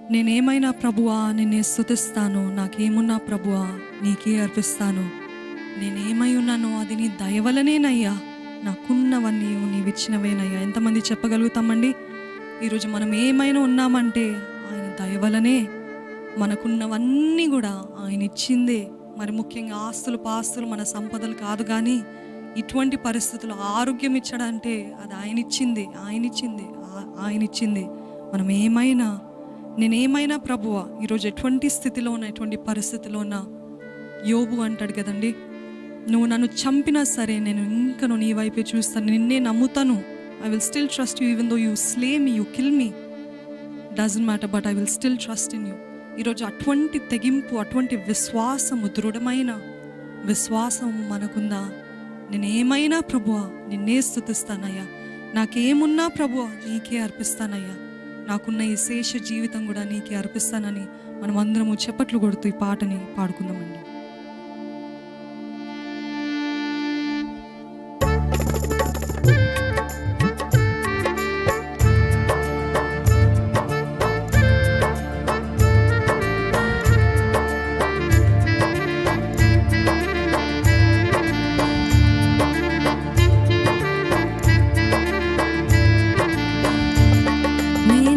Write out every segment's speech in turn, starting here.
నేనేమైనా ప్రభువా నిన్నే స్థుతిస్తాను నాకేమున్నా ప్రభువా నీకే అర్పిస్తాను నేనేమై ఉన్నానో అది నీ దయవలనేనయ్యా నాకున్నవన్నీ నీవిచ్చినవేనయ్యా ఎంతమంది చెప్పగలుగుతామండి ఈరోజు మనం ఏమైనా ఉన్నామంటే ఆయన దయవలనే మనకున్నవన్నీ కూడా ఆయన ఇచ్చిందే మరి ముఖ్యంగా ఆస్తులు పాస్తులు మన సంపదలు కాదు కానీ ఇటువంటి పరిస్థితుల్లో ఆరోగ్యం ఇచ్చడంటే అది ఆయన ఇచ్చింది ఆయన ఇచ్చింది ఆ- ఆయన ఇచ్చింది మనం ఏమైనా నేనేమైనా ప్రభువా ఈరోజు ఎటువంటి స్థితిలో ఉన్నా ఎటువంటి పరిస్థితిలో ఉన్నా యోబు అంటాడు కదండి నువ్వు నన్ను చంపినా సరే నేను ఇంకను నీ వైపే చూస్తాను నిన్నే నమ్ముతాను I will still trust you even though you slay me you kill me doesn't matter but I will still trust in you ఈరోజు అటువంటి తెగింపు అటువంటి విశ్వాసము దృఢమైన విశ్వాసం మనకుందా నేనేమైనా ప్రభువా నిన్నే స్థుతిస్తానయ్యా నాకేమున్నా ప్రభువా నీకే అర్పిస్తానయ్యా నాకున్న ఈ శేష జీవితం కూడా నీకే అర్పిస్తానని మనం అందరము చెప్పట్లు కొడుతూ ఈ పాటని పాడుకుందామండి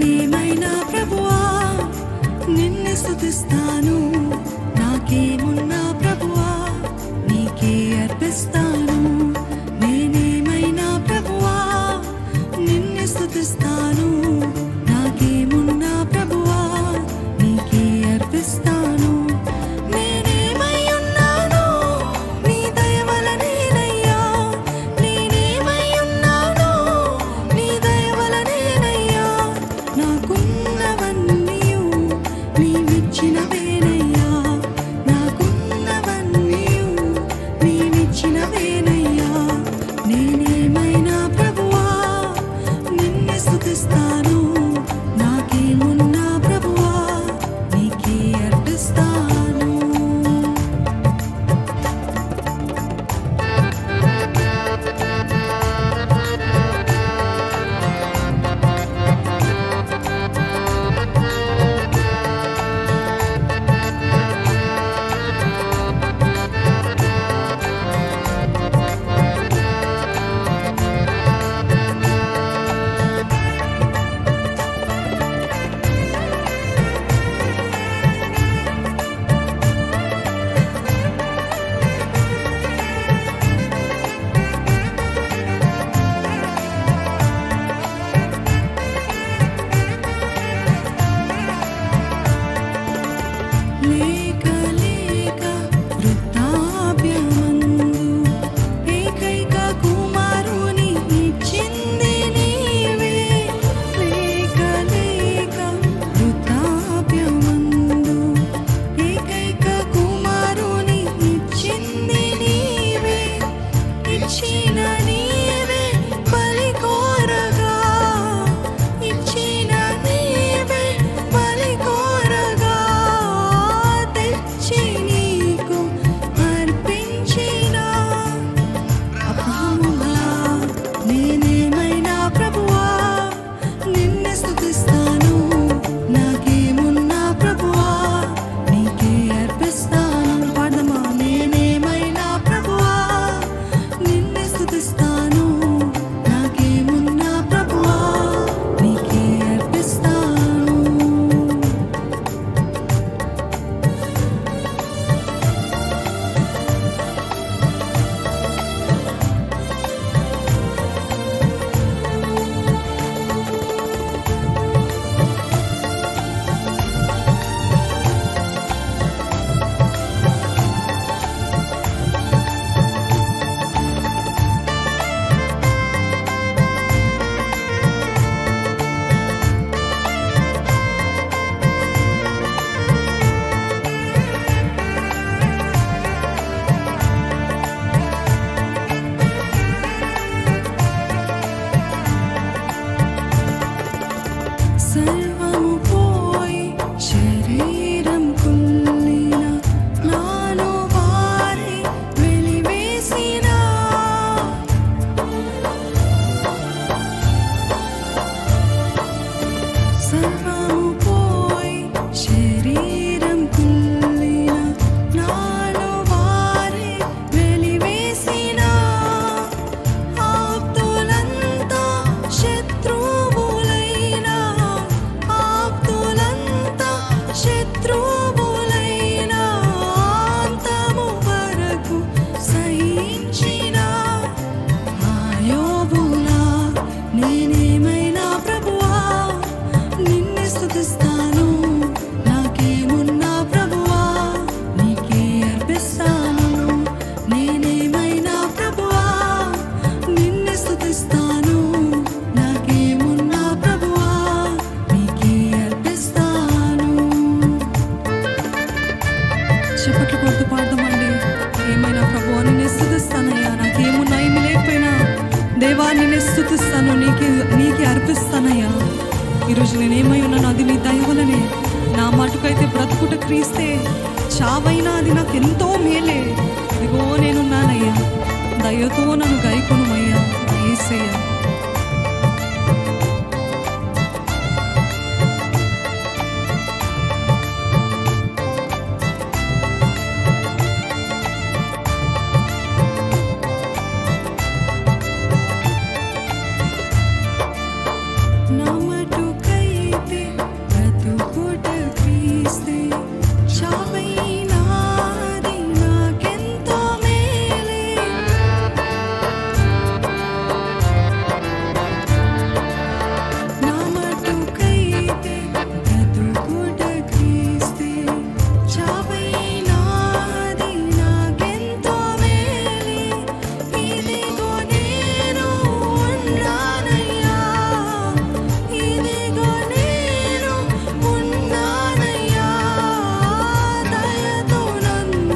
నేనేమైనా ప్రభువా నిన్ను స్థుతిస్తాను నాకేమున్నా స్తుతిస్తాను నాకేమున్నా ప్రభువా నీకే అర్పిస్తాను నేనేమైనా ప్రభువా నిన్నే స్తుతిస్తాను నాకేమున్నా ప్రభువా నీకే అర్పిస్తాను చెప్పట్లు కొడుతూ పాడదామండి ఏమైనా ప్రభు నిన్నే స్థుతిస్తానయ్యా నాకేమున్నా ఏమి లేకపోయినా దేవా నిన్నే స్థుతిస్తాను నీకే నీకే అర్పిస్తానయ్యా ఈరోజు నేనేమై ఉన్నాను అది నీ దయవలనే నా మటుకైతే బ్రతుకుట క్రీస్తే చావైనా అది నాకు ఎంతో మేలే ఇదిగో నేనున్నానయ్యా దయతో నన్ను గైకొనుమయ్యా ఏసయ్యా నామటుకైతే బ్రతుకుట క్రీస్తే చావైనాది నాకెంతో మేలే నామటుకైతే బ్రతుకుట క్రీస్తే చావైనాది నాకెంతో మేలే ఇదిగో నేను ఉన్నానయ్యా ఇదిగో నేను ఉన్నానయ్యా దయతో నన్ను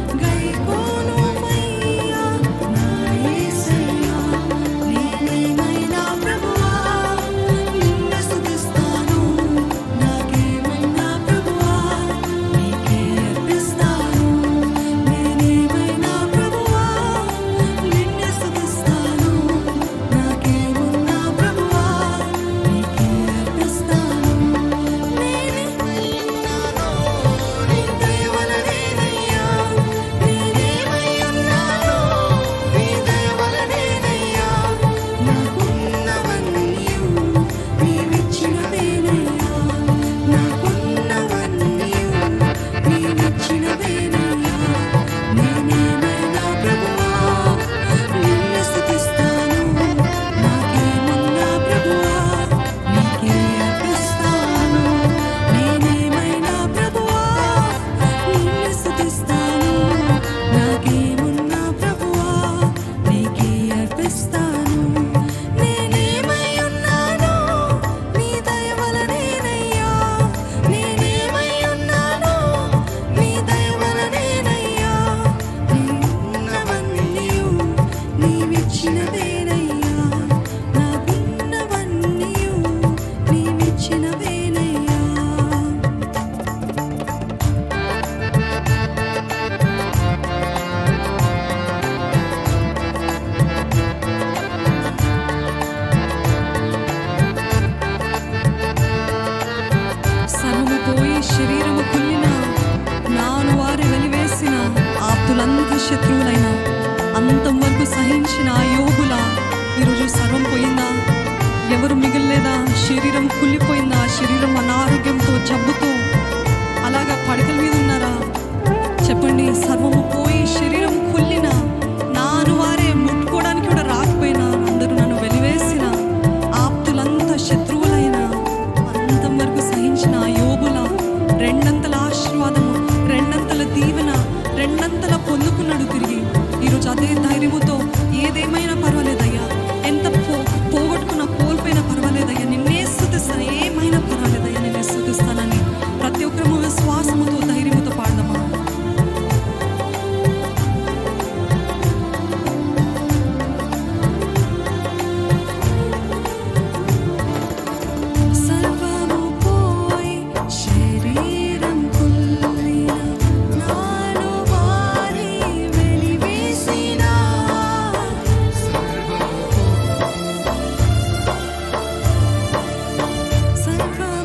గైకోనుమయ్యా నా యేసయ్యా నేనేమైనా ప్రభువా నిన్ను స్తుతిస్తాను నాకేమైనా ప్రభువా నీకే అర్పిస్తాను నేనేమైనా ప్రభువా నిన్ను స్తుతిస్తాను నాకేమున్నా ప్రభువా నీకే అర్పిస్తాను నేనేమైనాను నీ దయవలనేనయ్యా నేనేమై ఉన్నాను నీ దయవలనేనయ్యా నాకున్నవన్నీయు నీవిచ్చినవేనయ్యా నాకున్నవన్నీయు నీవిచ్చినవేనయ్యా నేనేమైనా ప్రభువా నిన్ను స్తుతిస్తాను నాకేమన్నా ప్రభువా నీకే అర్పిస్తాను నేనేమైనా ప్రభువా నిన్ను స్తుతిస్తాను నాకేమున్నా ప్రభువా నీకే అర్పిస్తాను నేనేమై ఉన్నాను నీ దయ వలనేనయ్యా నేనేమై ఉన్నాను నీ దయ వలనేనయ్యా నీవున్నవన్నీయు నీవిచ్చినవేనయ్యా నాకున్నవన్నీయు నీవిచ్చినవేనయ్యా సర్వము పోయి శరీరము కుళ్ళిన నాను వారి వెలివేసిన ఆప్తులంత శత్రువులైన అంతం వరకు సహించిన ఆ యోగుల ఈరోజు సర్వం పోయిందా ఎవరు మిగిలిలేదా శరీరం కుళ్ళిపోయిందా శరీరం అనారోగ్యంతో జబ్బుతో అలాగా పడకల మీద ఉన్నారా చెప్పండి సర్వము పోయి శరీరం కుళ్ళిన నాను వారే ముట్టుకోవడానికి కూడా రాకపోయినా అందరూ నన్ను వెలివేసిన ఆప్తులంతా శత్రువులైన అంతం వరకు సహించిన ఆ యోబుల రెండంతల ఆశీర్వాదము రెండంతల దీవెన రెండంతల పొందుకున్నాడు తిరిగి ఈరోజు అదే ధైర్యముతో ఏదేమైనా పర్వాలేదయ్యా ఎంత పో పోగొట్టుకున్న కోల్పోయినా పర్వాలేదయ్యా నిన్నే స్థుతిస్తాను ఏమైనా పర్వాలేదయ్యా నిన్నే స్థుతిస్తానని ప్రతి ఒక్కరము విశ్వాసముతో ధైర్యముతో పాడదామా సర్వము పోయి శరీరం కుల్లిన నాలో వారి వెలివేసిన సర్వము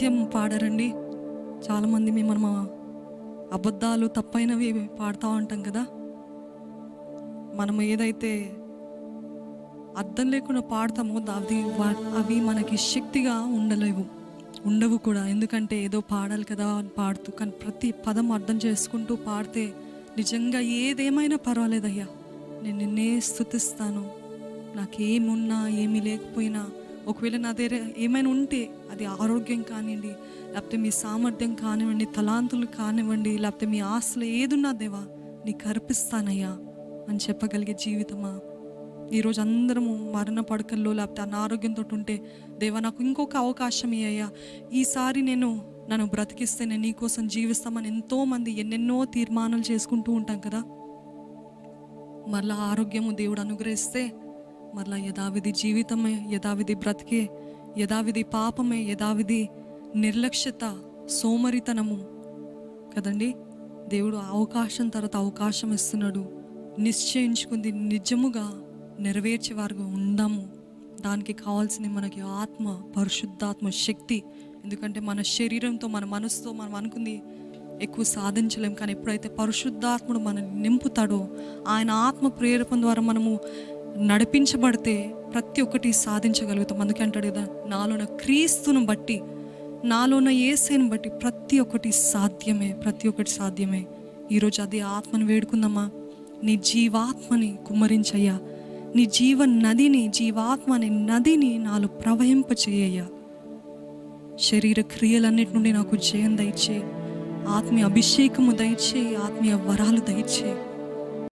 సత్యం పాడరండి చాలామంది మేము మనం అబద్ధాలు తప్పైనవి పాడుతూ ఉంటాం కదా మనం ఏదైతే అర్థం లేకుండా పాడతామో అవి వా- అవి మనకి శక్తిగా ఉండలేవు ఉండవు కూడా ఎందుకంటే ఏదో పాడాలి కదా అని పాడుతూ కానీ ప్రతి పదం అర్థం చేసుకుంటూ పాడితే నిజంగా ఏదేమైనా పర్వాలేదయ్యా నేను నిన్నే స్థుతిస్తాను నాకేమున్నా ఏమీ లేకపోయినా ఒకవేళ నా దగ్గర ఏమైనా ఉంటే అది ఆరోగ్యం కానివ్వండి లేకపోతే మీ సామర్థ్యం కానివ్వండి తలాంతులు కానివ్వండి లేకపోతే మీ ఆశలు ఏదున్నా దేవా నీకు అర్పిస్తానయ్యా అని చెప్పగలిగే జీవితమా ఈరోజు అందరము మరణ పడకల్లో లేకపోతే అనారోగ్యంతో ఉంటే దేవా నాకు ఇంకొక అవకాశం ఇయ్యా ఈసారి నేను నన్ను బ్రతికిస్తే నేను నీకోసం జీవిస్తామని ఎంతోమంది ఎన్నెన్నో తీర్మానాలు చేసుకుంటూ ఉంటాం కదా మరలా ఆరోగ్యము దేవుడు అనుగ్రహిస్తే మరలా యథావిధి జీవితమే యథావిధి బ్రతికే యథావిధి పాపమే యథావిధి నిర్లక్ష్యత సోమరితనము కదండి దేవుడు అవకాశం తర్వాత అవకాశం ఇస్తున్నాడు నిశ్చయించుకుంది నిజముగా నెరవేర్చే వారుగా ఉందాము దానికి కావాల్సింది మనకి ఆత్మ పరిశుద్ధాత్మ శక్తి ఎందుకంటే మన శరీరంతో మన మనసుతో మనం అనుకుంది ఎక్కువ సాధించలేం కానీ ఎప్పుడైతే పరిశుద్ధాత్ముడు మనల్ని నింపుతాడో ఆయన ఆత్మ ప్రేరేపణ ద్వారా మనము నడిపించబడితే ప్రతి ఒక్కటి సాధించగలుగుతాం అందుకే అంటాడు కదా నాలోన క్రీస్తును బట్టి నాలోన ఏసైని బట్టి ప్రతి ఒక్కటి సాధ్యమే ప్రతి ఒక్కటి సాధ్యమే ఈరోజు అది ఆత్మను వేడుకుందామా నీ జీవాత్మని కుమ్మరించయ్యా నీ జీవ నదిని జీవాత్మ అనే నదిని నాలో ప్రవహింప చేయయ్యా శరీర క్రియలన్నిటి నుండి నాకు జయం దయచే ఆత్మీయ అభిషేకము దయచే ఆత్మీయ వరాలు దయచే